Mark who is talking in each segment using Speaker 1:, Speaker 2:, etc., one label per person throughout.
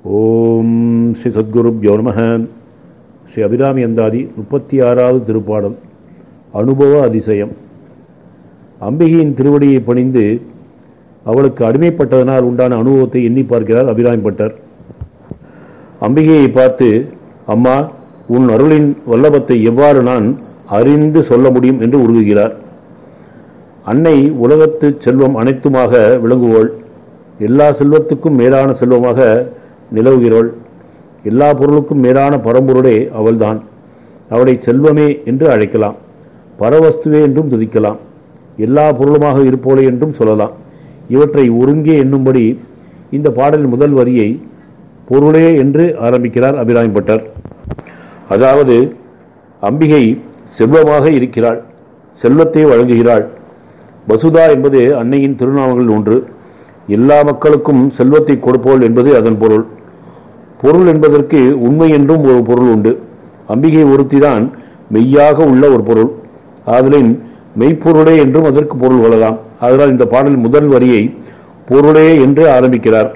Speaker 1: ஓம் ஸ்ரீ சத்குருப்யோ நம ஸ்ரீ அபிராமி அந்தாதி முப்பத்தி ஆறாவது திருப்பாடல் அனுபவ அதிசயம் அம்பிகையின் திருவடியை பணிந்து அவளுக்கு அடிமைப்பட்டதனால் உண்டான அனுபவத்தை எண்ணி பார்க்கிறார் அபிராமி பட்டர் அம்பிகையை பார்த்து அம்மா உன் அருளின் வல்லபத்தை எவ்வாறு நான் அறிந்து சொல்ல முடியும் என்று உருகுகிறார் அன்னை உலகத்து செல்வம் அனைத்துமாக விளங்குவோள் எல்லா செல்வத்துக்கும் மேலான செல்வமாக நிலவுகிறோள் எல்லா பொருளுக்கும் மேலான பரம்பொருளே அவள்தான் அவளை செல்வமே என்று அழைக்கலாம் பரவஸ்துவே என்றும் துதிக்கலாம் எல்லா பொருளுமாக இருப்போளே என்றும் சொல்லலாம் இவற்றை ஒருங்கே எண்ணும்படி இந்த பாடலின் முதல் வரியை பொருளே என்று ஆரம்பிக்கிறார் அபிராமி பட்டர் அதாவது அம்பிகை செல்வமாக இருக்கிறாள் செல்வத்தை வழங்குகிறாள் வசுதா என்பது அன்னையின் திருநாமங்கள் ஒன்று எல்லா மக்களுக்கும் செல்வத்தை கொடுப்போள் என்பது அதன் பொருள் பொருள் என்பதற்கு உண்மை என்றும் ஒரு பொருள் உண்டு அம்பிகை ஒருத்திதான் மெய்யாக உள்ள ஒரு பொருள் ஆதலின் மெய்ப்பொருளே என்றும் அதற்கு பொருள் கொள்ளலாம் அதனால் இந்த பாடல் முதல் வரியை பொருளே என்று ஆரம்பிக்கிறார்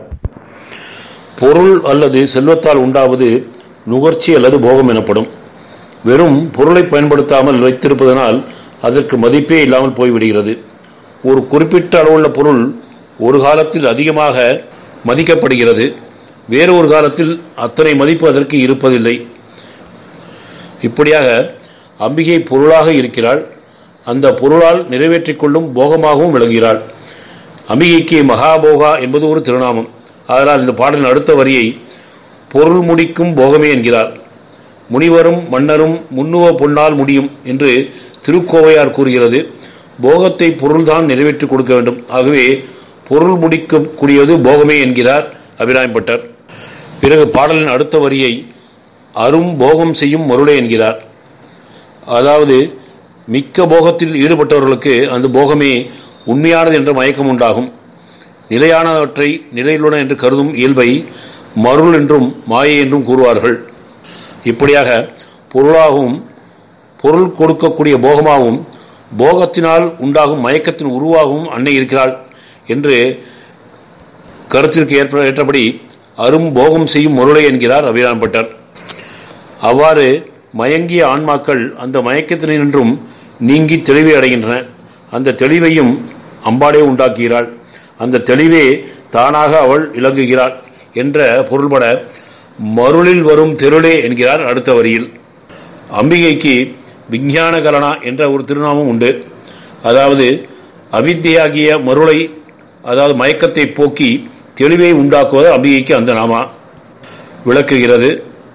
Speaker 1: பொருள் அல்லது செல்வத்தால் உண்டாவது நுகர்ச்சி அல்லது போகம் எனப்படும் வெறும் பொருளை பயன்படுத்தாமல் வைத்திருப்பதனால் அதற்கு மதிப்பே இல்லாமல் போய்விடுகிறது ஒரு குறிப்பிட்ட அளவுள்ள பொருள் ஒரு காலத்தில் அதிகமாக மதிக்கப்படுகிறது வேறு ஒரு காலத்தில் அத்தனை மதிப்பு அதற்கு இருப்பதில்லை இப்படியாக அம்பிகை பொருளாக இருக்கிறாள் அந்த பொருளால் நிறைவேற்றிக் கொள்ளும் போகமாகவும் விளங்குகிறாள் அம்பிகைக்கு மகாபோகா என்பது ஒரு திருநாமம் அதனால் இந்த பாடலின் அடுத்த வரியை பொருள் முடிக்கும் போகமே என்கிறார் முனிவரும் மன்னரும் முன்னுவ பொன்னால் முடியும் என்று திருக்கோவையார் கூறுகிறது போகத்தை பொருள்தான் நிறைவேற்றி கொடுக்க வேண்டும் ஆகவே பொருள் முடிக்கக்கூடியது போகமே என்கிறார் அபிராம்பட்டர் பிறகு பாடலின் அடுத்த வரியை அரும் போகம் செய்யும் மருளை என்கிறார் அதாவது மிக்க போகத்தில் ஈடுபட்டவர்களுக்கு அந்த போகமே உண்மையானது என்ற மயக்கம் உண்டாகும் நிலையானவற்றை நிலையிலுள்ள என்று கருதும் இயல்பை மருள் என்றும் மாயை என்றும் கூறுவார்கள் இப்படியாக பொருளாகவும் பொருள் கொடுக்கக்கூடிய போகமாகவும் போகத்தினால் உண்டாகும் மயக்கத்தின் உருவாகவும் அன்னை இருக்கிறாள் என்று கருத்திற்கு ஏற்ப ஏற்றபடி அரும் போகம் செய்யும் முருளை என்கிறார் அபிராம்பட்டர் அவ்வாறு மயங்கிய ஆன்மாக்கள் அந்த மயக்கத்தினின்றும் நீங்கி தெளிவை அடைகின்றன அந்த தெளிவையும் அம்பாளே உண்டாக்குகிறாள் அந்த தெளிவே தானாக அவள் இலங்குகிறாள் என்ற பொருள்பட மருளில் வரும் தெருளே என்கிறார் அடுத்த வரியில் அம்பிகைக்கு விஞ்ஞான கலனா என்ற ஒரு திருநாமம் உண்டு அதாவது அவித்தியாகிய மருளை அதாவது மயக்கத்தை போக்கி தெளிவை உண்டாக்குவது அம்பிகைக்கு அந்த நாமா விளக்குகிறது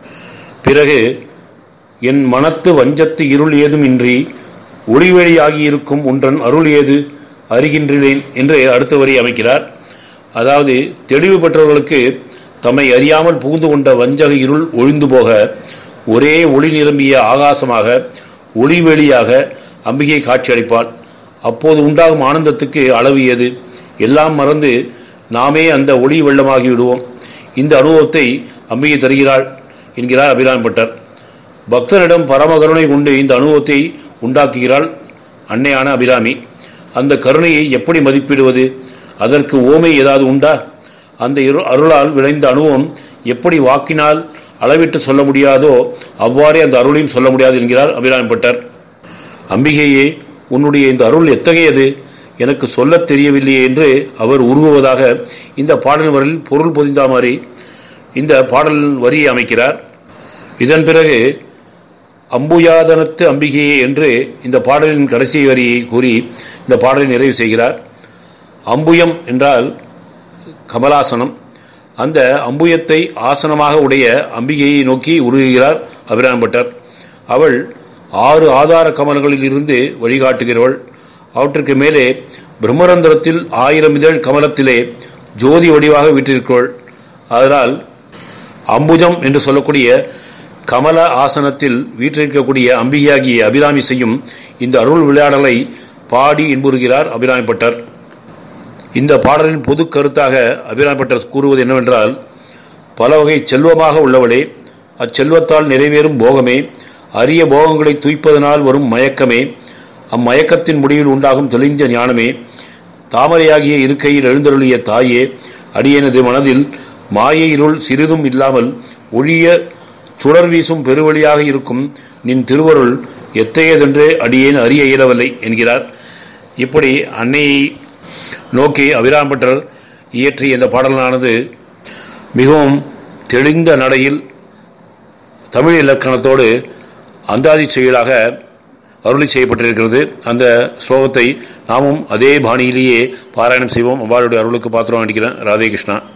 Speaker 1: பிறகு என் மனத்து வஞ்சத்து இருள் ஏதும் இன்றி ஒளிவெளியாகியிருக்கும் ஒன்றன் அருள் ஏது அறிகின்றேன் என்று அடுத்த வரி அமைக்கிறார் அதாவது தெளிவு பெற்றவர்களுக்கு தம்மை அறியாமல் புகுந்து கொண்ட வஞ்சக இருள் ஒழிந்து போக ஒரே ஒளி நிரம்பிய ஆகாசமாக ஒளிவெளியாக அம்பிகை காட்சியளிப்பாள் அப்போது உண்டாகும் ஆனந்தத்துக்கு அளவு ஏது எல்லாம் மறந்து நாமே அந்த ஒளி வெள்ளமாகி விடுவோம் இந்த அனுபவத்தை அம்பிகை தருகிறாள் என்கிறார் அபிராம்பட்டர் பக்தரிடம் பரமகருணை கொண்டு இந்த அனுபவத்தை உண்டாக்குகிறாள் அன்னையான அபிராமி அந்த கருணையை எப்படி மதிப்பிடுவது அதற்கு ஓமை ஏதாவது உண்டா அந்த அருளால் விளைந்த அனுபவம் எப்படி வாக்கினால் அளவிட்டு சொல்ல முடியாதோ அவ்வாறே அந்த அருளையும் சொல்ல முடியாது என்கிறார் அபிராம்பட்டர் அம்பிகையே உன்னுடைய இந்த அருள் எத்தகையது எனக்கு சொல்லத் தெரியவில்லையே என்று அவர் உருவுவதாக இந்த பாடல் வரில் பொருள் பொதிந்தா மாதிரி இந்த பாடல் வரியை அமைக்கிறார் இதன் பிறகு அம்புயாதனத்து அம்பிகையே என்று இந்த பாடலின் கடைசி வரியை கூறி இந்த பாடலை நிறைவு செய்கிறார் அம்புயம் என்றால் கமலாசனம் அந்த அம்புயத்தை ஆசனமாக உடைய அம்பிகையை நோக்கி உருகுகிறார் அபிராம்பட்டர் அவள் ஆறு ஆதார கமலங்களில் இருந்து வழிகாட்டுகிறவள் அவற்றுக்கு மேலே பிரம்மரந்திரத்தில் ஆயிரம் இதழ் கமலத்திலே ஜோதி வடிவாக விட்டிருக்கிறோள் அதனால் அம்புஜம் என்று சொல்லக்கூடிய கமல ஆசனத்தில் வீற்றிருக்கக்கூடிய அம்பிகையாகிய அபிராமி செய்யும் இந்த அருள் விளையாடலை பாடி இன்புறுகிறார் அபிராமிப்பட்டர் இந்த பாடலின் பொது கருத்தாக அபிராமிப்பட்டர் கூறுவது என்னவென்றால் பல வகை செல்வமாக உள்ளவளே அச்செல்வத்தால் நிறைவேறும் போகமே அரிய போகங்களை தூய்ப்பதனால் வரும் மயக்கமே அம்மயக்கத்தின் முடிவில் உண்டாகும் தெளிந்த ஞானமே தாமரையாகிய இருக்கையில் எழுந்தருளிய தாயே அடியனது மனதில் மாயை இருள் சிறிதும் இல்லாமல் ஒழிய சுடர் வீசும் பெருவழியாக இருக்கும் நின் திருவருள் எத்தையதென்றே அடியேன் அறிய இயலவில்லை என்கிறார் இப்படி அன்னையை நோக்கி அபிராம்பட்டர் இயற்றிய இந்த பாடலானது மிகவும் தெளிந்த நடையில் தமிழ் இலக்கணத்தோடு அந்தாதி செயலாக அருளி செய்யப்பட்டிருக்கிறது அந்த ஸ்லோகத்தை நாமும் அதே பாணியிலேயே பாராயணம் செய்வோம் அவ்வாளுடைய அருளுக்கு பாத்திரம் அடிக்கிறேன் ராதே கிருஷ்ணா